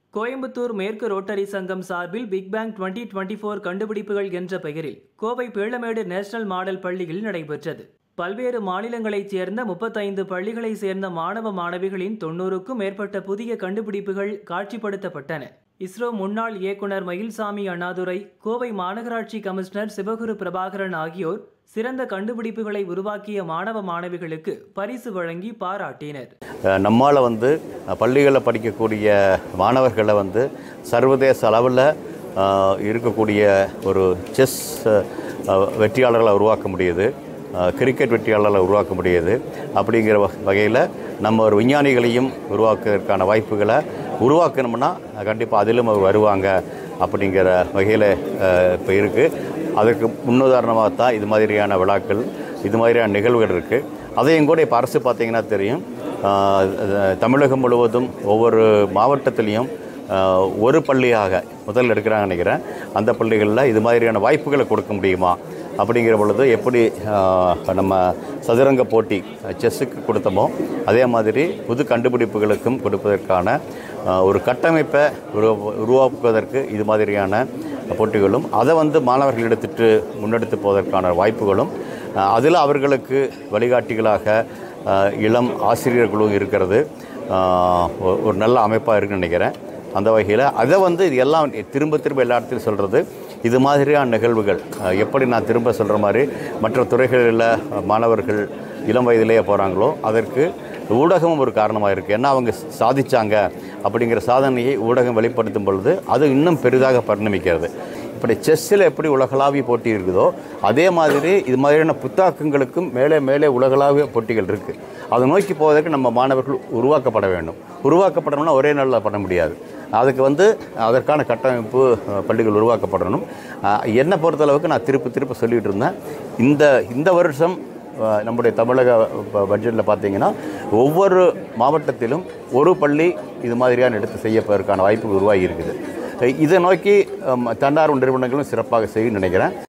கோயம்புத்தூர் மேற்கு ரோட்டரி சங்கம் சார்பில் Big Bang twenty twenty four கண்டுபிடிப்புகள் என்ற பெயரில் கோவை பீளமேடு நேஷனல் மாடல் பள்ளியில் நடைபெற்றது பல்வேறு மாநிலங்களைச் சேர்ந்த முப்பத்தைந்து பள்ளிகளைச் சேர்ந்த மாணவ மாணவிகளின் தொண்ணூறுக்கும் மேற்பட்ட புதிய கண்டுபிடிப்புகள் காட்சிப்படுத்தப்பட்டன இஸ்ரோ முன்னாள் இயக்குனர் மயில்சாமி அண்ணாதுரை கோவை மாநகராட்சி கமிஷனர் சிவகுரு பிரபாகரன் ஆகியோர் சிறந்த கண்டுபிடிப்புகளை உருவாக்கிய மாணவ மாணவிகளுக்கு பரிசு வழங்கி பாராட்டினர் அஹ் நம்மால் வந்து அஹ், பள்ளிகளில் படிக்கக்கூடிய மாணவர்களை வந்து சர்வதேச அளவில் அஹ், இருக்கக்கூடிய ஒரு செஸ் அஹ், வெற்றியாளர்களை உருவாக்க முடியுது அஹ், கிரிக்கெட் வெற்றியாளர்களை உருவாக்க முடியுது அப்படிங்கிற வகையில் நம்ம ஒரு விஞ்ஞானிகளையும் உருவாக்குவதற்கான வாய்ப்புகளை உருவாக்கணும்னா கண்டிப்பாக அதிலும் அவர் வருவாங்க அப்படிங்கிற வகையில் இப்போ இருக்குது அதற்கு முன்னுதாரணமாக தான் இது மாதிரியான விழாக்கள் இது மாதிரியான நிகழ்வுகள் இருக்குது அதையும் கூட இப்போ அரசு பார்த்திங்கன்னா தெரியும் ஆஹ் அஹ் தமிழகம் முழுவதும் ஒவ்வொரு மாவட்டத்திலையும் ஆஹ் ஒரு பள்ளியாக முதல் எடுக்கிறாங்கன்னு நினைக்கிறேன் அந்த பள்ளிகளில் இது மாதிரியான வாய்ப்புகளை கொடுக்க முடியுமா அப்படிங்கிற பொழுது எப்படி ஆஹ் நம்ம சதுரங்க போட்டி செஸ்ஸுக்கு கொடுத்தோமோ அதே மாதிரி புது கண்டுபிடிப்புகளுக்கும் கொடுப்பதற்கான ஆஹ் ஒரு கட்டமைப்பை உருவா உருவாக்குவதற்கு இது மாதிரியான போட்டிகளும் அதை வந்து மாணவர்கள் எடுத்துட்டு முன்னெடுத்து போவதற்கான வாய்ப்புகளும் அதில் அவர்களுக்கு வழிகாட்டிகளாக அஹ், இளம் ஆசிரியர்களும் இருக்கிறது அஹ், ஒ- ஒரு நல்ல அமைப்பாக இருக்குன்னு நினைக்கிறேன் அந்த வகையில் அதை வந்து இது எல்லாம் திரும்ப திரும்ப எல்லா இடத்துலையும் சொல்கிறது இது மாதிரியான நிகழ்வுகள் அஹ், எப்படி நான் திரும்ப சொல்கிற மாதிரி மற்ற துறைகளில் மாணவர்கள் இளம் வயதிலேயே போகிறாங்களோ அதற்கு ஊடகமும் ஒரு காரணமாக இருக்குது ஏன்னா அவங்க சாதிச்சாங்க அப்படிங்கிற சாதனையை ஊடகம் வெளிப்படுத்தும் பொழுது அது இன்னும் பெரிதாக பரிணமிக்கிறது இப்படி செஸ்ஸில் எப்படி உலகளாவிய போட்டி இருக்குதோ அதே மாதிரி இது மாதிரியான புத்தாக்கங்களுக்கும் மேலே மேலே உலகளாவிய போட்டிகள் இருக்குது அதை நோக்கி போவதற்கு நம்ம மாணவர்கள் உருவாக்கப்பட வேண்டும் உருவாக்கப்படணும்னா ஒரே நாளில் பண்ண முடியாது அதுக்கு வந்து அதற்கான கட்டமைப்பு அஹ், பள்ளிகள் உருவாக்கப்படணும் அஹ், என்னை பொறுத்தளவுக்கு நான் திருப்பி திருப்பி சொல்லிகிட்டு இருந்தேன் இந்த இந்த வருஷம் அஹ், நம்முடைய தமிழக பட்ஜெட்டில் பார்த்தீங்கன்னா ஒவ்வொரு மாவட்டத்திலும் ஒரு பள்ளி இது மாதிரியான எடுத்து செய்யப்பதற்கான வாய்ப்பு உருவாகி இருக்குது இதை நோக்கி அஹ், தன்னார்வ நிறுவனங்களும் சிறப்பாக செய்யும் நினைக்கிறேன்